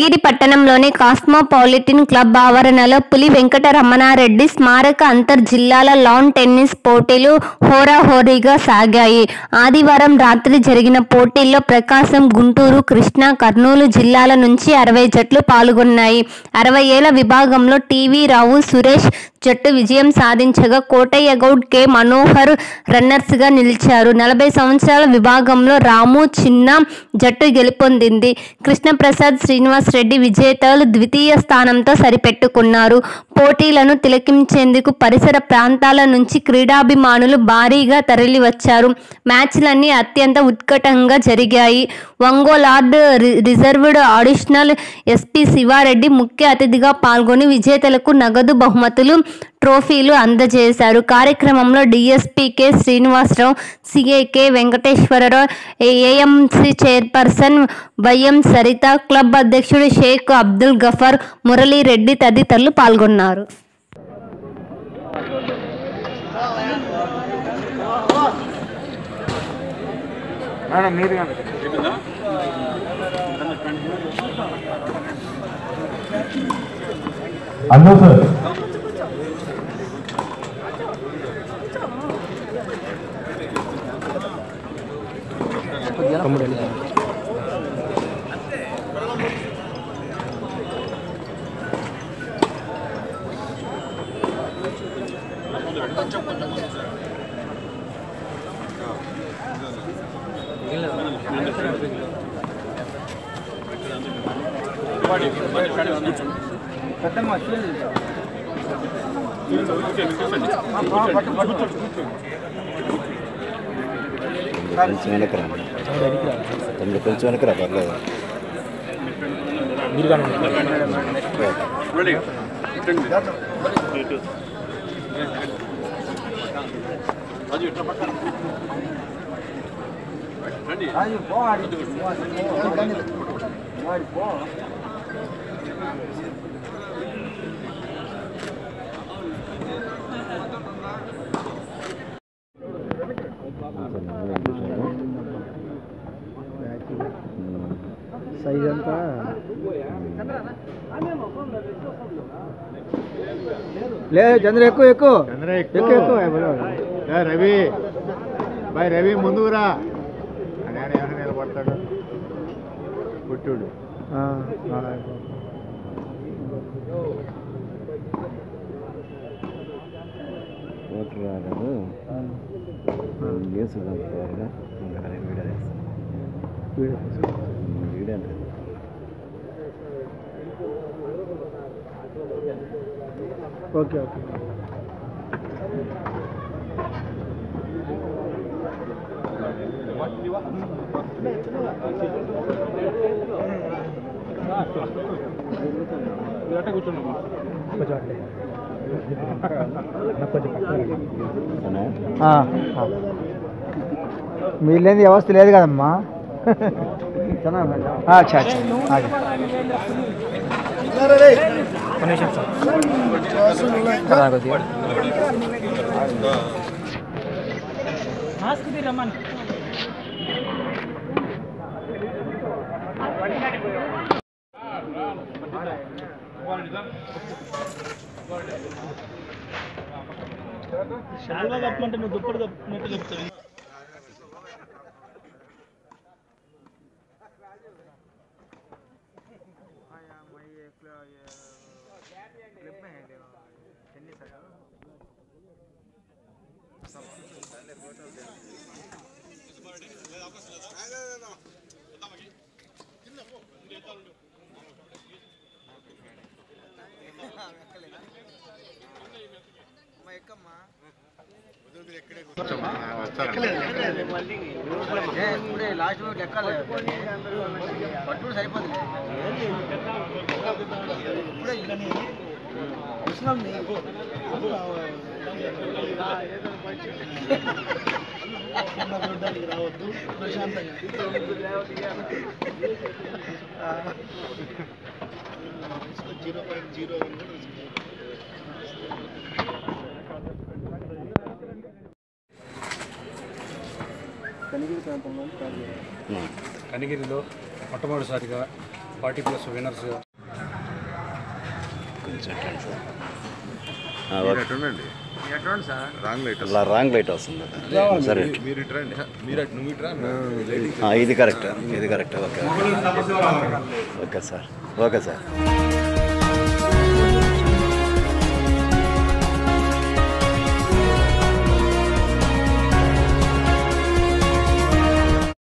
కనిగిరి పట్టణంలోని cosmopolitan club ఆవరణలో పులి వెంకట రమణారెడ్డి స్మారక అంతర్ జిల్లాల లాన్ టెన్నిస్ పోటీలు హోరాహోరీగా సాగాయి ఆదివారం రాత్రి జరిగిన పోటీల్లో ప్రకాశం గుంటూరు కృష్ణా కర్నూలు జిల్లాల నుంచి అరవై జట్లు పాల్గొన్నాయి అరవై ఏళ్ల విభాగంలో టీవీ రావు సురేష్ జట్టు విజయం సాధించగా కోటయ్య గౌడ్ కె మనోహర్ రన్నర్స్గా నిలిచారు నలభై సంవత్సరాల విభాగంలో రాము చిన్న జట్టు గెలుపొందింది కృష్ణప్రసాద్ శ్రీనివాస్ రెడ్డి విజేతలు ద్వితీయ స్థానంతో సరిపెట్టుకున్నారు పోటీలను తిలకించేందుకు పరిసర ప్రాంతాల నుంచి క్రీడాభిమానులు భారీగా తరలివచ్చారు మ్యాచ్లన్నీ అత్యంత ఉత్కటంగా జరిగాయి ఒంగోలార్డ్ రి- రిజర్వ్డ్ అడిషనల్ ఎస్పీ శివారెడ్డి ముఖ్య అతిథిగా పాల్గొని విజేతలకు నగదు బహుమతులు ట్రోఫీలు అందజేశారు కార్యక్రమంలో DSP K Srinivasarao CAK Venkateswararao AMC chairperson YM Saritha club అధ్యక్షుడు షేక్ అబ్దుల్ గఫర్ మురళీరెడ్డి తదితరులు పాల్గొన్నారు మేడం మీరు కానీ అన్నో సార్ పెద్దమ్మ చూడు కొంచెం వెనకరా తమ్ముడు కొంచెం వెనకరా పర్లేదు అది పో ఆడి వాడి పో సైజ్ అంతా లేదు చంద్ర ఎక్కువ ఎక్కువ చంద్ర ఎక్కువ ఎక్కువ ఏ రవి బాయ్ రవి ముందుకు రా అని ఆయన ఎవరు నిలబడతాడు పుట్టుడు ఓటర్ రాలేదు న్యూస్ పంపుతారుగా వీడియో చేస్తాను వీడియో అంటే ఓకే ఓకే మీరు లేని వ్యవస్థ లేదు కదమ్మా అచ్చా అచ్చా ఆగే. ఒక నిమిషం సార్ రా కొద్దిగా. ఏ, ఇప్పుడే లాస్ట్ లెక్కలు పట్టుడు సరిపోతుంది ఇప్పుడే అవసరం నీకు రావద్దు ప్రశాంతంగా జీరో పాయింట్ జీరో కనిగిరి ప్రాంతంలో ఉమ్. కనిగిరిలో మొట్టమొదటిసారిగా ఫార్టీ ప్లస్ విన్నర్స్ కొంచెం అటెండ్ సార్ ఆ, ఓకే. ఎటుండండి రాంగ్ లైట్ ఇలా రాంగ్ లైట్ వస్తుంది సరే మీరు ఇటు రండి మీరు అటు నువ్వు ఇటు రా ఆ, ఇది కరెక్ట్ ఇది correct okay okay sir okay sir